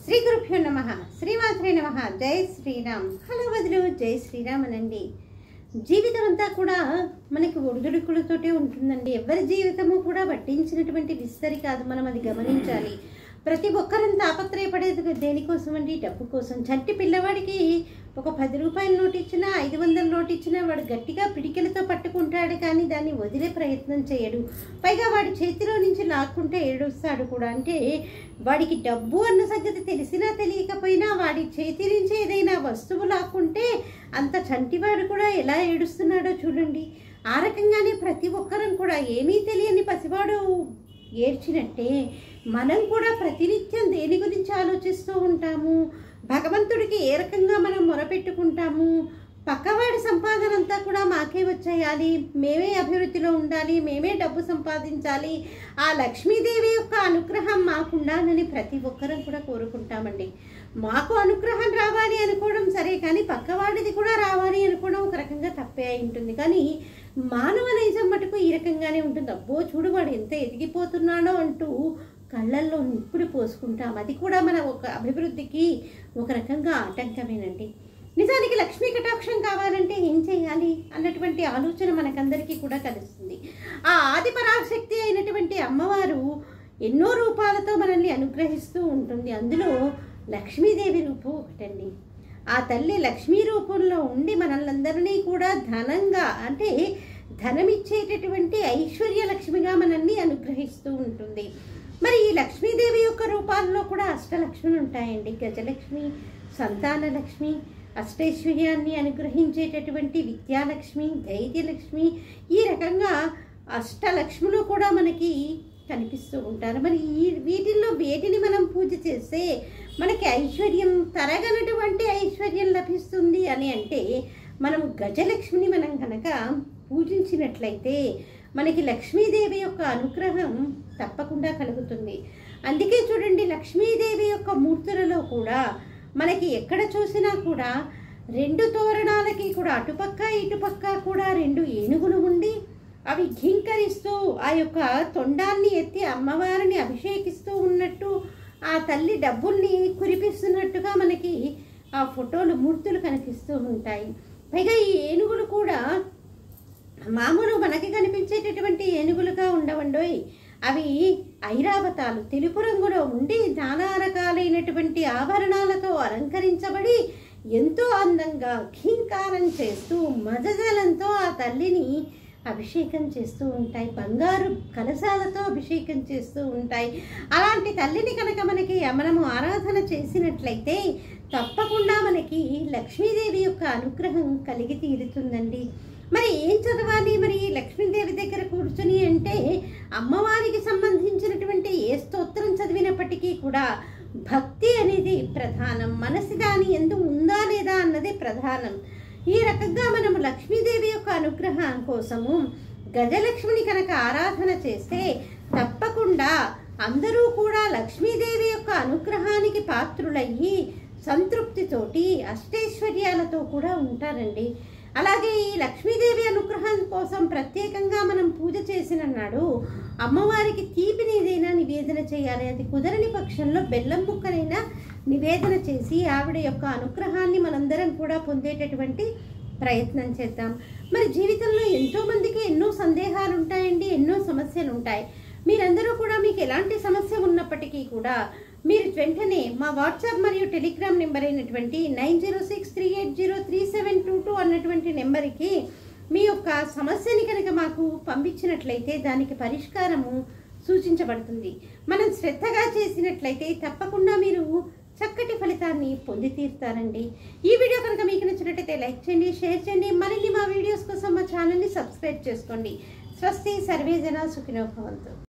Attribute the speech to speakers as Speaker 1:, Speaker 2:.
Speaker 1: శ్రీ గురుభ్యో నమ శ్రీమాత్రే నమ జై శ్రీరామ్ హలో బదులు జై శ్రీరామ్ అనండి జీవితం అంతా కూడా మనకి ఒడిదుడుకులతోటే ఉంటుందండి ఎవరి జీవితము కూడా పట్టించినటువంటి విస్తరి కాదు మనం అది గమనించాలి ప్రతి ఒక్కరం తాపత్రయపడేది దేనికోసం అండి డబ్బు కోసం చంటి పిల్లవాడికి ఒక పది రూపాయల నోటు ఇచ్చినా ఐదు వందల నోటు ఇచ్చినా వాడు గట్టిగా పిడికెలతో పట్టుకుంటాడు కానీ దాన్ని వదిలే ప్రయత్నం చేయడు పైగా వాడి చేతిలో నుంచి లాక్కుంటే ఏడుస్తాడు కూడా అంటే వాడికి డబ్బు అన్న సంగతి తెలిసినా తెలియకపోయినా వాడి చేతి నుంచి ఏదైనా వస్తువు లాక్కుంటే అంత చంటివాడు కూడా ఎలా ఏడుస్తున్నాడో చూడండి ఆ రకంగానే ప్రతి ఒక్కరం కూడా ఏమీ తెలియని పసివాడు ఏడ్చినట్టే మనం కూడా ప్రతినిత్యం దేని గురించి ఆలోచిస్తూ ఉంటాము భగవంతుడికి ఏ రకంగా మనం మొరపెట్టుకుంటాము పక్కవాడి సంపాదన అంతా కూడా మాకే వచ్చేయాలి మేమే అభివృద్ధిలో ఉండాలి మేమే డబ్బు సంపాదించాలి ఆ లక్ష్మీదేవి యొక్క అనుగ్రహం మాకుండాలని ప్రతి ఒక్కరం కూడా కోరుకుంటామండి మాకు అనుగ్రహం రావాలి అనుకోవడం సరే కానీ పక్కవాడిది కూడా రావాలి అనుకోవడం ఒక రకంగా తప్పే అయి ఉంటుంది కానీ మానవ నైజం మటుకు ఈ రకంగానే ఉంటుంది అబ్బో చూడు వాడు ఎంత ఎదిగిపోతున్నాడో అంటూ కళ్ళల్లో నిప్పుడు పోసుకుంటాం అది కూడా మన ఒక అభివృద్ధికి ఒక రకంగా ఆటంకమేనండి నిజానికి లక్ష్మీ కటాక్షం కావాలంటే ఏం చేయాలి అన్నటువంటి ఆలోచన మనకందరికీ కూడా కలుస్తుంది ఆ ఆది పరాశక్తి అయినటువంటి అమ్మవారు ఎన్నో రూపాలతో మనల్ని అనుగ్రహిస్తూ ఉంటుంది అందులో లక్ష్మీదేవి రూపం ఒకటండి ఆ తల్లి లక్ష్మీ రూపంలో ఉండి మనల్నందరినీ కూడా ధనంగా అంటే ధనమిచ్చేటటువంటి ఐశ్వర్య లక్ష్మిగా మనల్ని అనుగ్రహిస్తూ ఉంటుంది మరి ఈ లక్ష్మీదేవి యొక్క రూపాల్లో కూడా అష్టలక్ష్ములు ఉంటాయండి గజలక్ష్మి సంతాన లక్ష్మి అష్టైశ్వర్యాన్ని అనుగ్రహించేటటువంటి విద్యాలక్ష్మి ధైర్యలక్ష్మి ఈ రకంగా అష్టలక్ష్ములు కూడా మనకి కనిపిస్తూ ఉంటారు మరి ఈ వీటిల్లో వేటిని మనం పూజ చేస్తే మనకి ఐశ్వర్యం తరగనటువంటి ఐశ్వర్యం లభిస్తుంది అని అంటే మనం గజలక్ష్మిని మనం కనుక పూజించినట్లయితే మనకి లక్ష్మీదేవి యొక్క అనుగ్రహం తప్పకుండా కలుగుతుంది అందుకే చూడండి లక్ష్మీదేవి యొక్క మూర్తులలో కూడా మనకి ఎక్కడ చూసినా కూడా రెండు తోరణాలకి కూడా అటుపక్క ఇటుపక్క కూడా రెండు ఏనుగులు ఉండి అవి ఘీంకరిస్తూ ఆ యొక్క తొండాన్ని ఎత్తి అమ్మవారిని అభిషేకిస్తూ ఉన్నట్టు ఆ తల్లి డబ్బుల్ని కురిపిస్తున్నట్టుగా మనకి ఆ ఫోటోలు మూర్తులు కనిపిస్తూ ఉంటాయి పైగా ఈ ఏనుగులు కూడా మామూలు మనకి కనిపించేటటువంటి ఏనుగులుగా ఉండవండోయ్ అవి ఐరావతాలు తెలుపు రంగులో ఉండి నానా రకాలైనటువంటి ఆభరణాలతో అలంకరించబడి ఎంతో అందంగా ఘీంకారం చేస్తూ మజజలంతో ఆ తల్లిని అభిషేకం చేస్తూ ఉంటాయి బంగారు కలశాలతో అభిషేకం చేస్తూ ఉంటాయి అలాంటి తల్లిని కనుక మనకి మనము ఆరాధన చేసినట్లయితే తప్పకుండా మనకి లక్ష్మీదేవి యొక్క అనుగ్రహం కలిగి తీరుతుందండి మరి ఏం చదవాలి మరి లక్ష్మీదేవి దగ్గర కూర్చుని అంటే అమ్మవారికి సంబంధించినటువంటి ఏ స్తోత్రం చదివినప్పటికీ కూడా భక్తి అనేది ప్రధానం మనసు దాని ఎందు ఉందా లేదా అన్నది ప్రధానం ఈ రకంగా మనము లక్ష్మీదేవి యొక్క అనుగ్రహం కోసము గజలక్ష్మిని కనుక ఆరాధన చేస్తే తప్పకుండా అందరూ కూడా లక్ష్మీదేవి యొక్క అనుగ్రహానికి పాత్రులయ్యి సంతృప్తితోటి అష్టైశ్వర్యాలతో కూడా ఉంటారండి అలాగే ఈ లక్ష్మీదేవి అనుగ్రహం కోసం ప్రత్యేకంగా మనం పూజ చేసిన నాడు అమ్మవారికి తీపిని ఏదైనా నివేదన చేయాలి అది కుదరని పక్షంలో బెల్లం ముక్కనైనా నివేదన చేసి ఆవిడ యొక్క అనుగ్రహాన్ని మనందరం కూడా పొందేటటువంటి ప్రయత్నం చేద్దాం మరి జీవితంలో ఎంతో మందికి ఎన్నో సందేహాలు ఉంటాయండి ఎన్నో సమస్యలు ఉంటాయి మీరందరూ కూడా మీకు ఎలాంటి సమస్య ఉన్నప్పటికీ కూడా మీరు వెంటనే మా వాట్సాప్ మరియు టెలిగ్రామ్ నెంబర్ అయినటువంటి nine zero six three eight zero three seven two two అన్నటువంటి నెంబర్కి మీ యొక్క సమస్యని కనుక మాకు పంపించినట్లయితే దానికి పరిష్కారము సూచించబడుతుంది మనం శ్రద్ధగా చేసినట్లయితే తప్పకుండా మీరు చక్కటి ఫలితాన్ని పొంది తీరుతారండి ఈ వీడియో కనుక మీకు నచ్చినట్టయితే లైక్ చేయండి షేర్ చేయండి మరిన్ని మా వీడియోస్ కోసం మా ఛానల్ని సబ్స్క్రైబ్ చేసుకోండి స్వస్తి సర్వే జన సుఖినో భవంతు